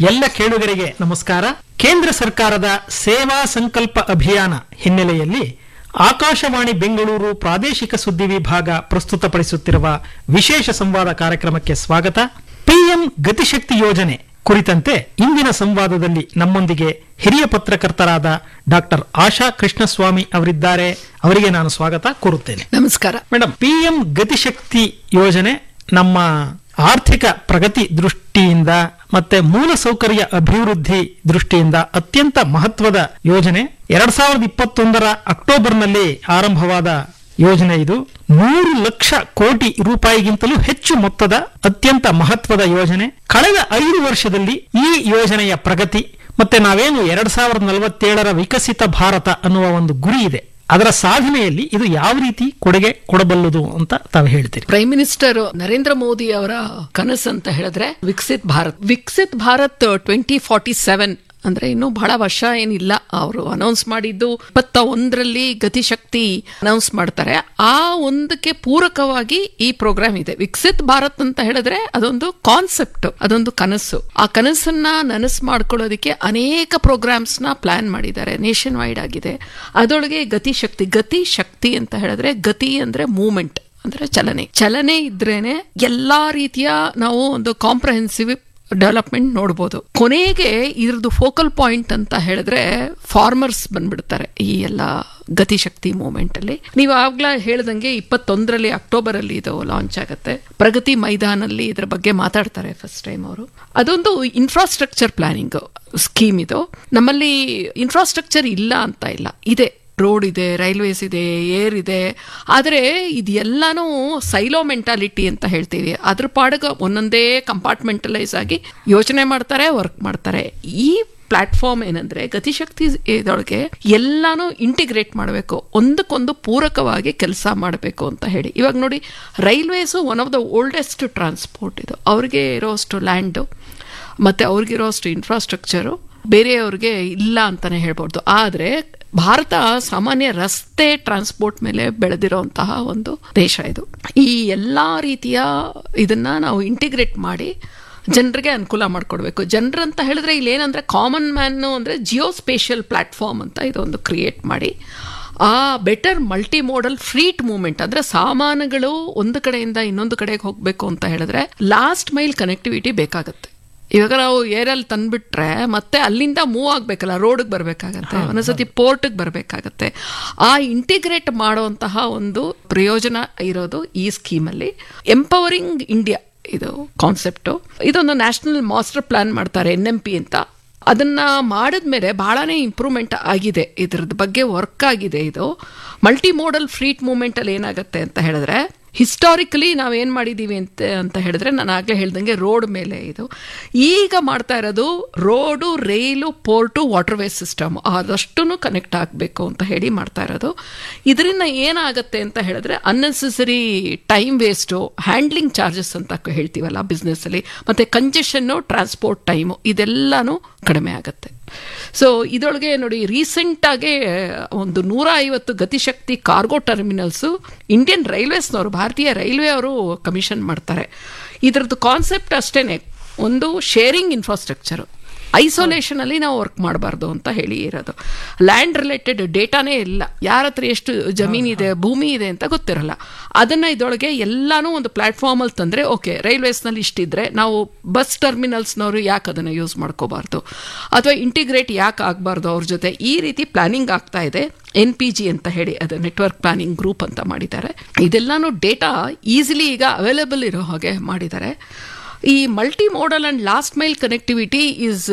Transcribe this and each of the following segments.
ಎಲ್ಲ ಕೇಳುಗರಿಗೆ ನಮಸ್ಕಾರ ಕೇಂದ್ರ ಸರ್ಕಾರದ ಸೇವಾ ಸಂಕಲ್ಪ ಅಭಿಯಾನ ಹಿನ್ನೆಲೆಯಲ್ಲಿ ಆಕಾಶವಾಣಿ ಬೆಂಗಳೂರು ಪ್ರಾದೇಶಿಕ ಸುದ್ದಿ ವಿಭಾಗ ಪ್ರಸ್ತುತಪಡಿಸುತ್ತಿರುವ ವಿಶೇಷ ಸಂವಾದ ಕಾರ್ಯಕ್ರಮಕ್ಕೆ ಸ್ವಾಗತ ಪಿಎಂ ಗತಿಶಕ್ತಿ ಯೋಜನೆ ಕುರಿತಂತೆ ಇಂದಿನ ಸಂವಾದದಲ್ಲಿ ನಮ್ಮೊಂದಿಗೆ ಹಿರಿಯ ಪತ್ರಕರ್ತರಾದ ಡಾಕ್ಟರ್ ಆಶಾ ಕೃಷ್ಣಸ್ವಾಮಿ ಅವರಿದ್ದಾರೆ ಅವರಿಗೆ ನಾನು ಸ್ವಾಗತ ಕೋರುತ್ತೇನೆ ನಮಸ್ಕಾರ ಮೇಡಮ್ ಪಿಎಂ ಗತಿಶಕ್ತಿ ಯೋಜನೆ ನಮ್ಮ ಆರ್ಥಿಕ ಪ್ರಗತಿ ದೃಷ್ಟಿಯಿಂದ ಮತ್ತೆ ಮೂಲಸೌಕರ್ಯ ಅಭಿವೃದ್ಧಿ ದೃಷ್ಟಿಯಿಂದ ಅತ್ಯಂತ ಮಹತ್ವದ ಯೋಜನೆ ಎರಡ್ ಸಾವಿರದ ಇಪ್ಪತ್ತೊಂದರ ಅಕ್ಟೋಬರ್ನಲ್ಲಿ ಆರಂಭವಾದ ಯೋಜನೆ ಇದು ನೂರು ಲಕ್ಷ ಕೋಟಿ ರೂಪಾಯಿಗಿಂತಲೂ ಹೆಚ್ಚು ಮೊತ್ತದ ಅತ್ಯಂತ ಮಹತ್ವದ ಯೋಜನೆ ಕಳೆದ ಐದು ವರ್ಷದಲ್ಲಿ ಈ ಯೋಜನೆಯ ಪ್ರಗತಿ ಮತ್ತೆ ನಾವೇನು ಎರಡ್ ಸಾವಿರದ ನಲವತ್ತೇಳರ ವಿಕಸಿತ ಭಾರತ ಅನ್ನುವ ಒಂದು ಗುರಿ ಇದೆ ಅದರ ಸಾಧನೆಯಲ್ಲಿ ಇದು ಯಾವ ರೀತಿ ಕೊಡುಗೆ ಕೊಡಬಲ್ಲದು ಅಂತ ತಾವು ಹೇಳ್ತೀರಿ ಪ್ರೈಮ್ ಮಿನಿಸ್ಟರ್ ನರೇಂದ್ರ ಮೋದಿ ಅವರ ಕನಸು ಅಂತ ಹೇಳಿದ್ರೆ Viksit Bharat Viksit Bharat twenty forty seven ಅಂದ್ರೆ ಇನ್ನು ಬಹಳ ವರ್ಷ ಏನಿಲ್ಲ ಅವರು ಅನೌನ್ಸ್ ಮಾಡಿದ್ದು ಇಪ್ಪತ್ತ ಒಂದರಲ್ಲಿ ಗತಿಶಕ್ತಿ ಅನೌನ್ಸ್ ಮಾಡ್ತಾರೆ ಆ ಒಂದಕ್ಕೆ ಪೂರಕವಾಗಿ ಈ ಪ್ರೋಗ್ರಾಮ್ ಇದೆ ವಿಕಸಿತ್ ಭಾರತ್ ಅಂತ ಹೇಳಿದ್ರೆ ಅದೊಂದು ಕಾನ್ಸೆಪ್ಟ್ ಅದೊಂದು ಕನಸು ಆ ಕನಸನ್ನ ನನಸು ಮಾಡ್ಕೊಳ್ಳೋದಕ್ಕೆ ಅನೇಕ ಪ್ರೋಗ್ರಾಮ್ಸ್ ನ ಪ್ಲಾನ್ ಮಾಡಿದ್ದಾರೆ ನೇಷನ್ ವೈಡ್ ಆಗಿದೆ ಅದರೊಳಗೆ ಗತಿಶಕ್ತಿ ಗತಿ ಶಕ್ತಿ ಅಂತ ಹೇಳಿದ್ರೆ ಗತಿ ಅಂದ್ರೆ ಮೂವ್ಮೆಂಟ್ ಅಂದ್ರೆ ಚಲನೆ ಚಲನೆ ಇದ್ರೇನೆ ಎಲ್ಲಾ ರೀತಿಯ ನಾವು ಒಂದು ಕಾಂಪ್ರಹೆನ್ಸಿವ್ ಡೆವಲಪ್ಮೆಂಟ್ ನೋಡ್ಬೋದು ಕೊನೆಗೆ ಇದ್ರದ್ದು ಫೋಕಲ್ ಪಾಯಿಂಟ್ ಅಂತ ಹೇಳಿದ್ರೆ ಫಾರ್ಮರ್ಸ್ ಬಂದ್ಬಿಡ್ತಾರೆ ಈ ಎಲ್ಲ ಗತಿಶಕ್ತಿ ಮೂಮೆಂಟ್ ಅಲ್ಲಿ ನೀವು ಆಗ್ಲಾ ಹೇಳ್ದಂಗೆ ಇಪ್ಪತ್ತೊಂದರಲ್ಲಿ ಅಕ್ಟೋಬರ್ ಅಲ್ಲಿ ಇದು ಲಾಂಚ್ ಆಗುತ್ತೆ ಪ್ರಗತಿ ಮೈದಾನಲ್ಲಿ ಇದ್ರ ಬಗ್ಗೆ ಮಾತಾಡ್ತಾರೆ ಫಸ್ಟ್ ಟೈಮ್ ಅವರು ಅದೊಂದು ಇನ್ಫ್ರಾಸ್ಟ್ರಕ್ಚರ್ ಪ್ಲಾನಿಂಗ್ ಸ್ಕೀಮ್ ಇದು ನಮ್ಮಲ್ಲಿ ಇನ್ಫ್ರಾಸ್ಟ್ರಕ್ಚರ್ ಇಲ್ಲ ಅಂತ ಇಲ್ಲ ಇದೆ ರೋಡ್ ಇದೆ ರೈಲ್ವೇಸ್ ಇದೆ ಏರ್ ಇದೆ ಆದರೆ ಇದೆಲ್ಲಾನು ಸೈಲೋ ಮೆಂಟಾಲಿಟಿ ಅಂತ ಹೇಳ್ತೀವಿ ಅದ್ರ ಪಾಡಗ ಒಂದೊಂದೇ ಕಂಪಾರ್ಟ್ಮೆಂಟಲೈಸ್ ಆಗಿ ಯೋಚನೆ ಮಾಡ್ತಾರೆ ವರ್ಕ್ ಮಾಡ್ತಾರೆ ಈ ಪ್ಲಾಟ್ಫಾರ್ಮ್ ಏನಂದ್ರೆ ಗತಿಶಕ್ತಿ ಇದೊಳಗೆ ಎಲ್ಲಾನು ಇಂಟಿಗ್ರೇಟ್ ಮಾಡಬೇಕು ಒಂದಕ್ಕೊಂದು ಪೂರಕವಾಗಿ ಕೆಲಸ ಮಾಡಬೇಕು ಅಂತ ಹೇಳಿ ಇವಾಗ ನೋಡಿ railways one of the oldest transport ಇದು ಅವ್ರಿಗೆ ಇರೋಷ್ಟು ಲ್ಯಾಂಡು ಮತ್ತೆ ಅವ್ರಿಗಿರೋಷ್ಟು ಇನ್ಫ್ರಾಸ್ಟ್ರಕ್ಚರು ಬೇರೆಯವ್ರಿಗೆ ಇಲ್ಲ ಅಂತಾನೆ ಹೇಳ್ಬೋದು ಆದರೆ ಭಾರತ ಸಾಮಾನ್ಯ ರಸ್ತೆ ಟ್ರಾನ್ಸ್ಪೋರ್ಟ್ ಮೇಲೆ ಬೆಳೆದಿರುವಂತಹ ಒಂದು ದೇಶ ಇದು ಈ ಎಲ್ಲ ರೀತಿಯ ಇದನ್ನ ನಾವು ಇಂಟಿಗ್ರೇಟ್ ಮಾಡಿ ಜನರಿಗೆ ಅನುಕೂಲ ಮಾಡಿಕೊಡ್ಬೇಕು ಜನರಂತ ಹೇಳಿದ್ರೆ ಇಲ್ಲಿ ಏನಂದ್ರೆ ಕಾಮನ್ ಮ್ಯಾನ್ ಅಂದ್ರೆ ಜಿಯೋ ಸ್ಪೇಷಿಯಲ್ ಪ್ಲಾಟ್ಫಾರ್ಮ್ ಅಂತ ಇದೊಂದು ಕ್ರಿಯೇಟ್ ಮಾಡಿ ಆ better multi modal freight movement ಅಂದ್ರೆ ಸಾಮಾನುಗಳು ಒಂದು ಕಡೆಯಿಂದ ಇನ್ನೊಂದು ಕಡೆಗೆ ಹೋಗಬೇಕು ಅಂತ ಹೇಳಿದ್ರೆ ಲಾಸ್ಟ್ ಮೈಲ್ ಕನೆಕ್ಟಿವಿಟಿ ಬೇಕಾಗುತ್ತೆ ಇವಾಗ ನಾವು ಏರಲ್ಲಿ ತಂದ್ಬಿಟ್ರೆ ಮತ್ತೆ ಅಲ್ಲಿಂದ ಮೂವ್ ಆಗ್ಬೇಕಲ್ಲ ರೋಡ್ಗೆ ಬರಬೇಕಾಗತ್ತೆ ಒಂದೊಂದ್ಸತಿ ಪೋರ್ಟ್ಗೆ ಬರಬೇಕಾಗತ್ತೆ ಆ ಇಂಟಿಗ್ರೇಟ್ ಮಾಡುವಂತಹ ಒಂದು ಪ್ರಯೋಜನ ಇರೋದು ಈ ಸ್ಕೀಮಲ್ಲಿ ಎಂಪವರಿಂಗ್ ಇಂಡಿಯಾ ಇದು ಕಾನ್ಸೆಪ್ಟು ಇದೊಂದು ನ್ಯಾಷನಲ್ ಮಾಸ್ಟರ್ ಪ್ಲಾನ್ ಮಾಡ್ತಾರೆ ಎನ್ ಎಂ ಪಿ ಅಂತ ಅದನ್ನ ಮಾಡಿದ್ಮೇಲೆ ಬಹಳನೇ ಇಂಪ್ರೂವ್ಮೆಂಟ್ ಆಗಿದೆ ಇದ್ರದ್ದು ಬಗ್ಗೆ ವರ್ಕ್ ಆಗಿದೆ ಇದು ಮಲ್ಟಿ ಮೋಡಲ್ ಫ್ರೀಟ್ ಮೂವ್ಮೆಂಟ್ ಅಲ್ಲಿ ಏನಾಗುತ್ತೆ ಅಂತ ಹೇಳಿದ್ರೆ ಹಿಸ್ಟಾರಿಕಲಿ ನಾವೇನು ಮಾಡಿದ್ದೀವಿ ಅಂತ ಅಂತ ಹೇಳಿದ್ರೆ ನಾನು ಆಗಲೇ ಹೇಳ್ದಂಗೆ ರೋಡ್ ಮೇಲೆ ಇದು ಈಗ ಮಾಡ್ತಾ ಇರೋದು road rail port waterway system ಅದಷ್ಟು ಕನೆಕ್ಟ್ ಆಗಬೇಕು ಅಂತ ಹೇಳಿ ಮಾಡ್ತಾ ಇರೋದು ಇದರಿಂದ ಏನಾಗುತ್ತೆ ಅಂತ ಹೇಳಿದ್ರೆ unnecessary time waste handling charges ಅಂತ ಹೇಳ್ತೀವಲ್ಲ ಬಿಸ್ನೆಸ್ಸಲ್ಲಿ ಮತ್ತು ಕಂಜೆಷನ್ನು ಟ್ರಾನ್ಸ್ಪೋರ್ಟ್ ಟೈಮು ಇದೆಲ್ಲನೂ ಕಡಿಮೆ ಆಗುತ್ತೆ ಸೊ ಇದರೊಳಗೆ ನೋಡಿ ರೀಸೆಂಟಾಗೆ ಒಂದು ನೂರ ಐವತ್ತು ಗತಿಶಕ್ತಿ ಕಾರ್ಗೋ ಟರ್ಮಿನಲ್ಸು ಇಂಡಿಯನ್ ರೈಲ್ವೇಸ್ನವರು ಭಾರತೀಯ ರೈಲ್ವೆ ಅವರು ಕಮಿಷನ್ ಮಾಡ್ತಾರೆ ಇದರದ್ದು ಕಾನ್ಸೆಪ್ಟ್ ಅಷ್ಟೇನೆ ಒಂದು ಶೇರಿಂಗ್ ಇನ್ಫ್ರಾಸ್ಟ್ರಕ್ಚರು ಐಸೋಲೇಷನ್ ಅಲ್ಲಿ ನಾವು ವರ್ಕ್ ಮಾಡಬಾರ್ದು ಅಂತ ಹೇಳಿ ಇರೋದು ಲ್ಯಾಂಡ್ ರಿಲೇಟೆಡ್ ಡೇಟಾನೇ ಇಲ್ಲ ಯಾರ ಹತ್ರ ಎಷ್ಟು ಜಮೀನ್ ಇದೆ ಭೂಮಿ ಇದೆ ಅಂತ ಗೊತ್ತಿರಲ್ಲ ಅದನ್ನ ಇದರೊಳಗೆ ಎಲ್ಲಾನು ಒಂದು ಪ್ಲಾಟ್ಫಾರ್ಮ್ ಅಲ್ಲಿ ತಂದ್ರೆ ಓಕೆ ರೈಲ್ವೇಸ್ನಲ್ಲಿ ಇಷ್ಟಿದ್ರೆ ನಾವು ಬಸ್ ಟರ್ಮಿನಲ್ಸ್ನವರು ಯಾಕೆ ಅದನ್ನ ಯೂಸ್ ಮಾಡ್ಕೋಬಾರ್ದು ಅಥವಾ ಇಂಟಿಗ್ರೇಟ್ ಯಾಕೆ ಆಗಬಾರ್ದು ಅವ್ರ ಜೊತೆ ಈ ರೀತಿ ಪ್ಲಾನಿಂಗ್ ಆಗ್ತಾ ಇದೆ ಎನ್ ಪಿ ಜಿ ಅಂತ ಹೇಳಿ ಅದು ನೆಟ್ವರ್ಕ್ ಪ್ಲಾನಿಂಗ್ ಗ್ರೂಪ್ ಅಂತ ಮಾಡಿದ್ದಾರೆ ಇದೆಲ್ಲಾನು ಡೇಟಾ ಈಸಿಲಿ ಈಗ ಅವೈಲೇಬಲ್ ಇರೋ ಹಾಗೆ ಮಾಡಿದ್ದಾರೆ ಈ multi modal and last mile connectivity is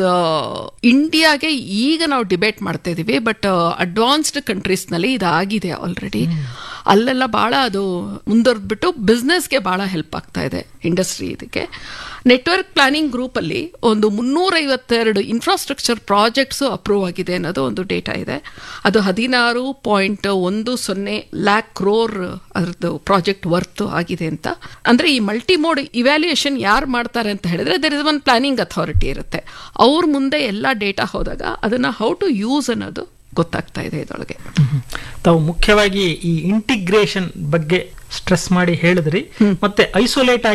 ಇಂಡಿಯಾಗೆ ಈಗ ನಾವು ಡಿಬೇಟ್ ಮಾಡ್ತಾ ಇದೀವಿ ಬಟ್ ಅಡ್ವಾನ್ಸ್ಡ್ ಕಂಟ್ರೀಸ್ನಲ್ಲಿ ಇದಾಗಿದೆ ಆಲ್ರೆಡಿ ಅಲ್ಲೆಲ್ಲ ಭಾಳ ಅದು ಮುಂದುವರೆದ್ಬಿಟ್ಟು ಬಿಸ್ನೆಸ್ಗೆ ಭಾಳ ಹೆಲ್ಪ್ ಆಗ್ತಾ ಇದೆ ಇಂಡಸ್ಟ್ರಿ ಇದಕ್ಕೆ ನೆಟ್ವರ್ಕ್ ಪ್ಲಾನಿಂಗ್ ಗ್ರೂಪಲ್ಲಿ ಒಂದು ಮುನ್ನೂರೈವತ್ತೆರಡು ಇನ್ಫ್ರಾಸ್ಟ್ರಕ್ಚರ್ ಪ್ರಾಜೆಕ್ಟ್ಸು ಅಪ್ರೂವ್ ಆಗಿದೆ ಅನ್ನೋದು ಒಂದು ಡೇಟಾ ಇದೆ ಅದು ಹದಿನಾರು ಪಾಯಿಂಟ್ ಒಂದು ಸೊನ್ನೆ ಲ್ಯಾಕ್ ಕ್ರೋರ್ ಅದರದ್ದು ಪ್ರಾಜೆಕ್ಟ್ ವರ್ತ್ ಆಗಿದೆ ಅಂತ ಅಂದ್ರೆ ಈ ಮಲ್ಟಿ ಮೋಡ್ ಇವ್ಯಾಲ್ಯೂಯೇಷನ್ ಯಾರು ಮಾಡ್ತಾರೆ ಅಂತ ಹೇಳಿದ್ರೆ there is one planning authority ಇರುತ್ತೆ ಅವ್ರ ಮುಂದೆ ಎಲ್ಲ ಡೇಟಾ ಹೋದಾಗ ಅದನ್ನ ಹೌ ಟು ಯೂಸ್ ಅನ್ನೋದು ಗೊತ್ತಾಗ್ತಾ ಇದೆ ಇದರೊಳಗೆ ತಾವು ಮುಖ್ಯವಾಗಿ ಈ ಇಂಟಿಗ್ರೇಷನ್ ಬಗ್ಗೆ ಸ್ಟ್ರೆಸ್ ಮಾಡಿ ಹೇಳಿದ್ರಿ ಮತ್ತೆ ಐಸೋಲೇಟ್